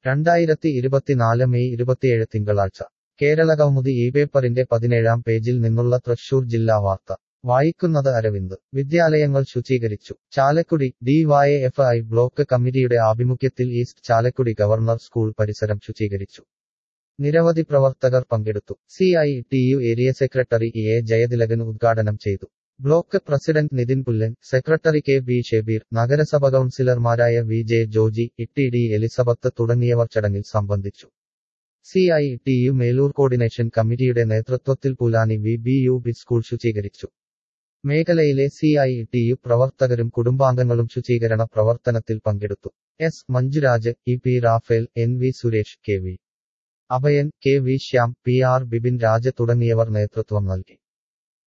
രണ്ടായിരത്തി ഇരുപത്തിനാല് മെയ് ഇരുപത്തിയേഴ് തിങ്കളാഴ്ച കേരള കൗമുദി ഈ പേപ്പറിന്റെ പതിനേഴാം പേജിൽ നിന്നുള്ള തൃശൂർ ജില്ലാ വാർത്ത വായിക്കുന്നത് അരവിന്ദ് വിദ്യാലയങ്ങൾ ശുചീകരിച്ചു ചാലക്കുടി ഡിവൈഎഫ്ഐ ബ്ലോക്ക് കമ്മിറ്റിയുടെ ആഭിമുഖ്യത്തിൽ ഈസ്റ്റ് ചാലക്കുടി ഗവർണർ സ്കൂൾ പരിസരം ശുചീകരിച്ചു നിരവധി പ്രവർത്തകർ പങ്കെടുത്തു C I T U area secretary A Jayathilakan ഉദ്ഘാടനം ചെയ്തു block president Nithin Pullan secretary K B Shebeer നഗരസഭ കൗൺസിലർമാരായ V J Joji Itty D Elizabeth തുടങ്ങിയവർ ചടങ്ങിൽ സംബന്ധിച്ചു C I T U Melur coordination കമ്മിറ്റിയുടെ നേതൃത്വത്തിൽ Pulani V B U B school ശുചീകരിച്ചു മേഖലയിലെ സി ഐ ടി യു പ്രവർത്തകരും കുടുംബാംഗങ്ങളും ശുചീകരണ പ്രവർത്തനത്തിൽ പങ്കെടുത്തു S Manjuraj E P Raphael N V Suresh K V Abhayan K V Shyam P R Bipin Raja തുടങ്ങിയവർ നേതൃത്വം നൽകി